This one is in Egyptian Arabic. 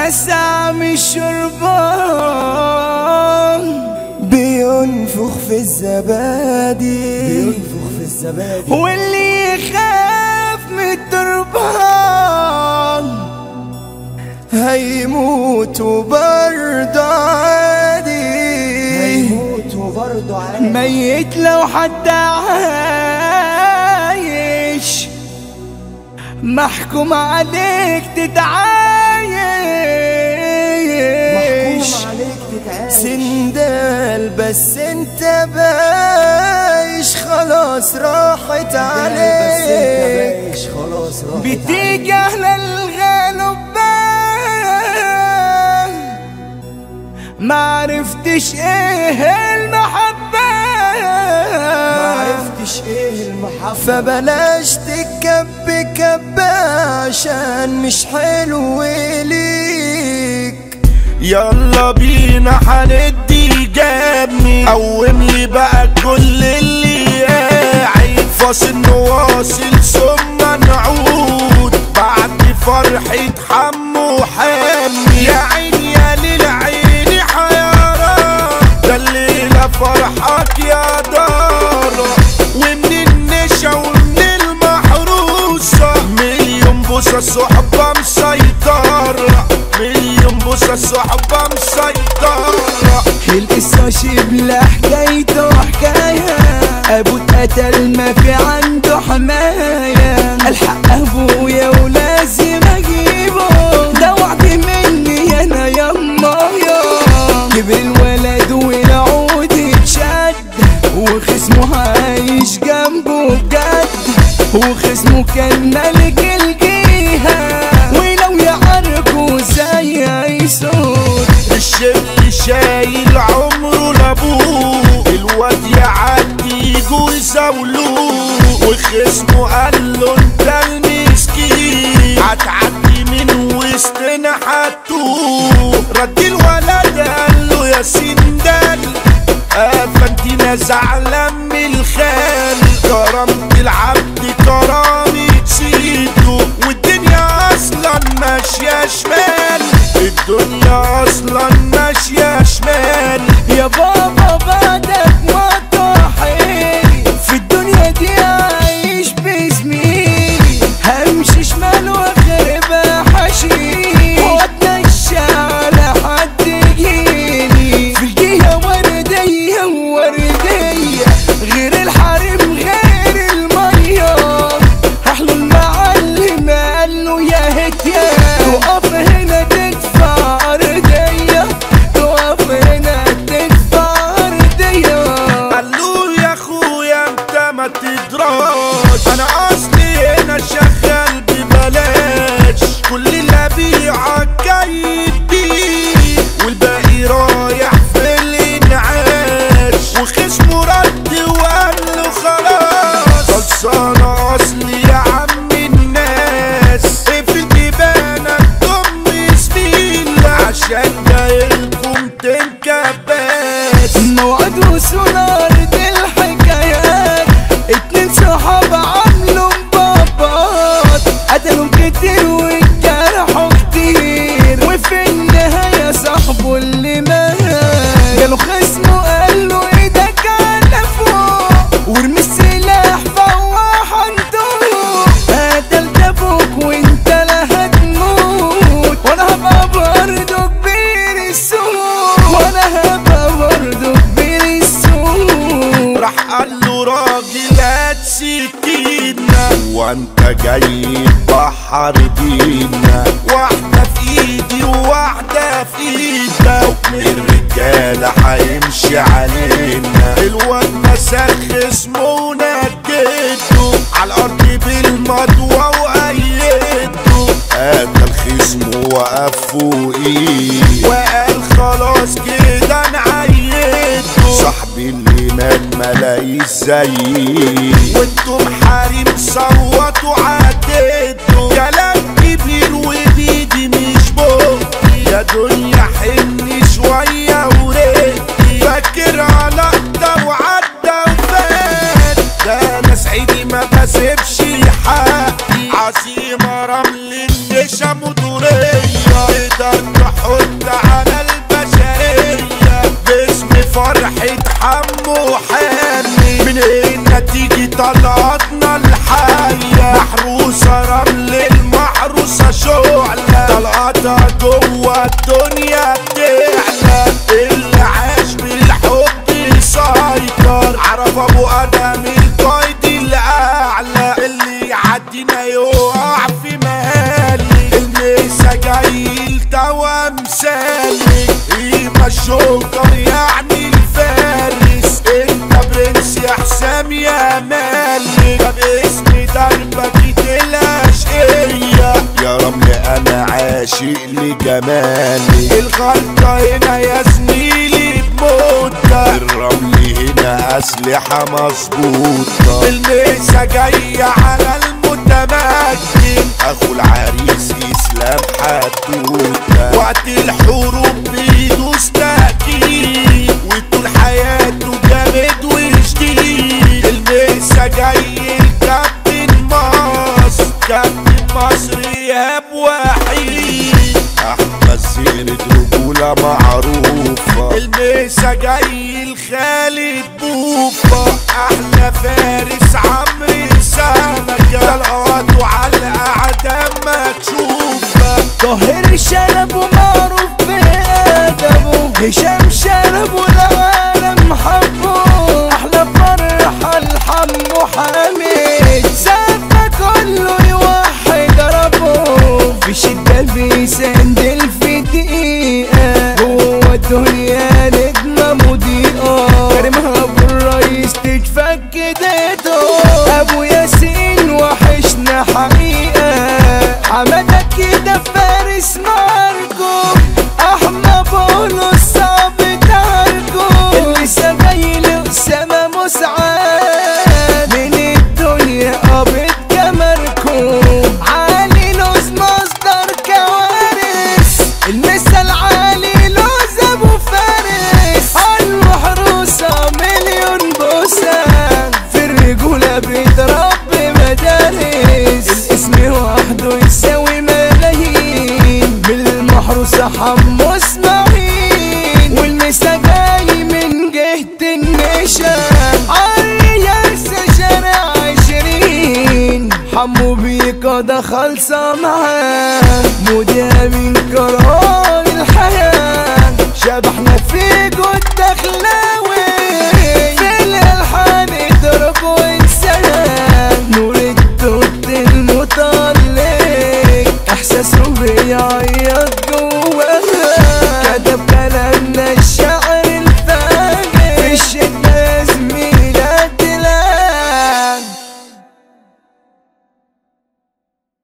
لسام الشربان بينفخ في الزبادي بينفخ في الزبادي واللي يخاف من التربان هيموت برضه عادي هيموت وبرضه عادي ميت لو حد عايش محكوم عليك تتعايش محكوم عليك تتعايش سندال بس انت بايش خلاص راحت عليك خلاص بتيجي اهل الغلبان ما عرفتش ايه المحبة ما عرفتش ايه المحبة فبلاش تكب كب عشان مش حلو ليك يلا بينا هندي جابني قوم لي بقى كل اللي قاعد فاصل نواصل ثم نعود بعد فرحة حمو حامي يا عيني يا للعين حيارة ده الليلة فرحك يا دارة ومن النشا ومن المحروسة مليون بوسة صحبة مسيطرة مليون بوسة صحبة مسيطرة القصة شبل حكايته حكاية ابو اتقتل ما في عنده حماية الحق ابويا ولازم اجيبه ده وعد مني انا يمايا كبر الولد والعود اتشد وخصمه عايش جنبه بجد وخصمه كان ملك الجيهة ولو يعركوا زي عيسون الشبل شايل عمره لابوه الواد يعدي يجوا يزاولوه وخصمه قال له انت المسكين هتعدي من وسطنا حتوه رد الولد قال له يا سندال افندينا زعلان من الخال كرامة العبد كرامة سيده والدنيا اصلا ماشية شمال الدنيا اصلا ماشية شمال يا بابا بعدك ما طاحي في الدنيا دي عايش بزميلي همشي شمال واخرب حشي واتمشى على حد يجيني في الجهة وردية وردية غير الحريم غير المية احلى المعلم قال له يا هتيا تقف هنا تدفع ارضية تقف هنا تدفع ارضية قال له يا اخويا انت ما تدراش انا اصلي هنا شغال ببلاش كل اللي ابيعك جايب بيه والباقي رايح في الانعاش وخصمه رد وقال له خلاص خلصانه اصلي يا عم الناس اقفل بيبانك ضم سبيل عشان جايلكم تنكباس موعد وصول ارض الحكايات اتنين صحاب عملوا مبابات قتلوا كتير واتجرحوا كتير وفي النهاية صاحبه اللي مات جاله خصمه قال له ايدك على فوق وارمي السلاح فواح عنده قتلت ابوك وانت لا هتموت وانا هبقى برضه كبير السوق وانا هبقى برضه كبير السوق راح قال له راجل هات سكينة وانت جاي تبحر دينا واحدة في ايدي وواحدة في ايدك حكم الرجالة هيمشي علينا الواد مسخ اسمه ونجده على الارض بالمضوى وقيده قتل خصمه وقف فوقيه وقال خلاص كده انا عيدته صاحبي اللي مات ملاقيش زيي وانتم حريم صوتوا عديتوا كلام كبير وبيدي مش بوقي يا دنيا حني شوية وريتي فاكر على ده وعدى وفات ده انا سعيدي ما بسيبش حقي عاصمة رمل النشا مدورية تقدر فرحة حمو حامي من هنا تيجي طلعتنا الحية محروسة رمل المحروسة شعلة طلعتها جوه الدنيا بتعلى اللي عاش بالحب يسيطر عرف ابو ادم القايد الاعلى اللي يعدينا يقع في مهالك الميسا جاي توا مسالك قيمة الشوكر يعني الفارس انت برنس يا حسام يا مالك طب اسم دربك الاشقية يا رمل انا عاشق لجمالك الغلطة هنا يا زميلي بمدة الرمل هنا اسلحة مظبوطة الميسا جاية على المتمكن اخو العريس اسلام حدوتة وقت الحروب بيدوس تأكيد وطول حياته جامد وجديد الميسا جاي الكابتن مصر كابتن مصر ايهاب وحيد احمد سيرة رجولة معروفة الميسا جاي الخالد بوفا احلى فارس عمرو سمكة طلقاته على الاعدام مكشوفة طاهر شنب ومعروف بأدبه هشام شنب والعالم حبه أحلى فرحة الحم وحميد سقف كله يوحد ربه في شدة بيسندل في دقيقة جوه الدنيا نجمة مضيئة كريمها أبو الرئيس تتفك ايديته أبو ياسين وحشنا حقيقة حمادة كده فارس ماركو احمد بولو الصعب تاركو اللي سجايل اسامة مسعد من الدنيا قابض كمركو علي لوز مصدر كوارث المثل علي لوز ابو فارس المحروسة مليون بوسة في الرجولة بيضرب مدارس الاسم وحده يساوي ملايين بالمحروسة حمو اسماعيل والمسا جاي من جهة النشا عالياس شارع عشرين حمو بيكا ده خالصة معاه مذيع من كران الحياة شبحنا